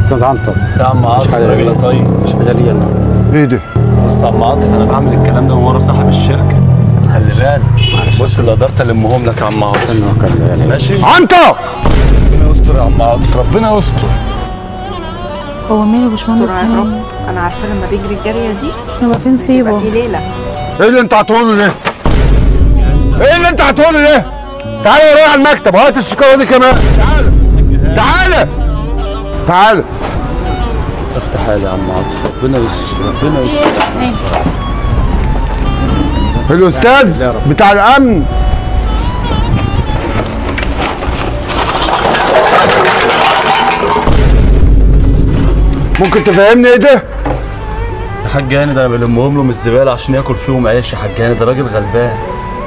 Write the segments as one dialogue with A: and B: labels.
A: استاذ عنتر
B: يا عم عاطف
A: حاجة
B: راجل
A: ليا.
B: طيب
A: مش حاجه ليا انا
C: ايه ده؟
B: بص يا عم عاطف انا بعمل الكلام ده من ورا صاحب الشركه خلي بالك بص اللي قدرت المهم لك يا عم عاطف
A: استنى وكل يعني
B: ماشي
C: عنتر
B: ربنا يستر يا عم عاطف ربنا يستر
D: هو ماله يا باشمهندس
E: دكتور عمرو
D: هاني؟
E: انا عارفه لما بيجري الجريه دي
D: يبقى فين
E: يبقى
D: سيبه
E: في ليله
C: ايه اللي انت هتقوله ده؟ ايه اللي انت هتقوله ده؟ تعالى ورايا على المكتب وهات الشكاره دي كمان تعالى تعالى تعالى
B: افتح حالي يا عم عاطف ربنا يستر ربنا يستر
C: الاستاذ بتاع الامن ممكن تفهمني ايه ده؟
B: يا حاج هاني ده انا بلمهم له من الزباله عشان ياكل فيهم عيش يا حاج هاني ده راجل غلبان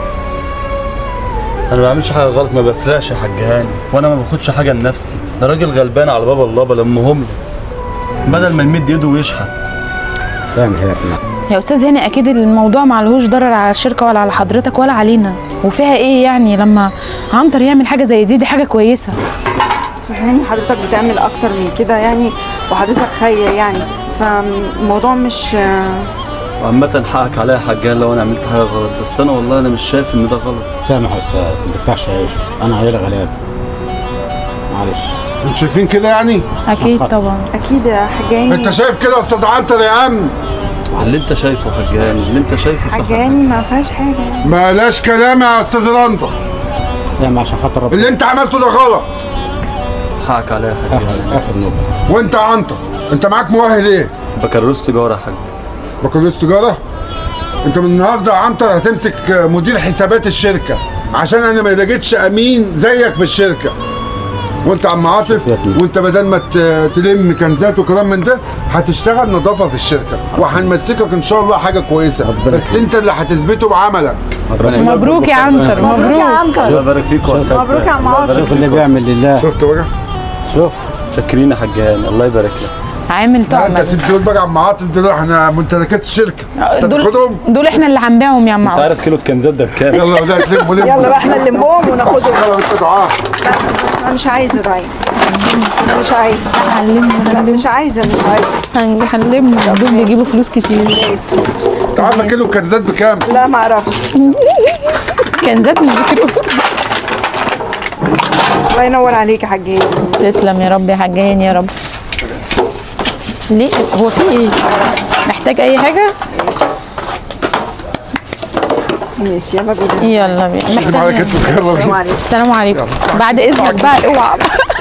B: انا ما بعملش حاجه غلط ما بسرقش يا حاج هاني وانا ما باخدش حاجه لنفسي ده راجل غلبان على باب الله بلمهم له بدل ما يمد ايده ويشحت
A: فاهم حياتنا
D: يا استاذ هاني اكيد الموضوع معلهوش ضرر على الشركه ولا على حضرتك ولا علينا وفيها ايه يعني لما عنتر يعمل حاجه زي دي دي حاجه كويسه
E: استاذ هاني حضرتك بتعمل اكتر من كده يعني وحضرتك خير يعني فالموضوع مش
B: وعامة حقك عليا يا حاج هاني لو انا عملت حاجه غلط بس انا والله انا مش شايف ان ده غلط
A: سامح يا استاذ ما تقطعش عيش انا عيل غلاب معلش
C: انتوا شايفين كده يعني؟
D: اكيد طبعا
E: اكيد يا حاج هاني
C: انت شايف كده يا استاذ عنتر يا امن
B: اللي انت شايفه يا حاج هاني اللي انت شايفه صح
E: حاج
B: يا حاج.
E: هاني ما فيهاش حاجه يعني
C: بلاش كلام يا استاذ عنتر
A: سامح عشان خاطر ربنا
C: اللي انت عملته ده غلط
B: حقك عليا يا حاج
A: اخر
B: هاني
A: اخر نوبه
C: وانت يا عنتر انت معاك مؤهل ايه؟
B: بكالوريوس تجاره يا حاج
C: بكالوريوس تجاره؟ انت من النهارده يا عنتر هتمسك مدير حسابات الشركه عشان انا ما لقيتش امين زيك في الشركه وانت يا عم عاطف
A: يا ابني.
C: وانت بدل ما ت- تلم كنزات وكلام من ده هتشتغل نظافه في الشركه وهنمسكك ان شاء الله حاجه كويسه
A: ربنا
C: بس انت اللي هتثبته بعملك
A: ربنا يبارك.
D: مبروك يا عنتر
E: مبروك
D: مبروك
E: يا عنتر
B: الله يبارك فيك يا استاذ
E: مبروك يا عم
B: الله
E: عاطف.
B: يبارك
A: شوف اللي
B: فيك يا
A: بيعمل لله
C: شفت بقى؟
A: شوف
B: شاكرين يا حاج هاني الله يبارك لك
D: عامل
C: لا انت
D: طعم
C: سيب دول بقى يا عم عاطف دول احنا ممتلكات الشركه انت
D: دول
C: تاخدهم
D: دول احنا اللي هنبيعهم يا عم
B: انت
D: عوض
B: عارف كيلو الكنزات ده بكام
C: يلا يا ولاد لموا لموا
E: يلا بقى احنا نلمهم وناخدهم
C: يلا انت دعاء
E: انا مش عايزه دعاء انا مش عايزه لا مش عايزه مش عايزه
D: هنلم دول بيجيبوا فلوس كتير
C: انت عارفه كيلو الكنزات بكام؟
E: لا ما اعرفش
D: كنزات مش بفلوس
E: الله ينور عليك يا حاج هاني
D: تسلم يا رب يا حاج هاني يا رب ليه هو في ايه محتاج اي حاجه
E: ماشي يلا بينا
D: يلا بينا
C: شوف على
D: محتاج
C: كتفك يلا
E: السلام
C: بينا.
E: عليكم
D: السلام عليكم بعد اذنك بقى اوعى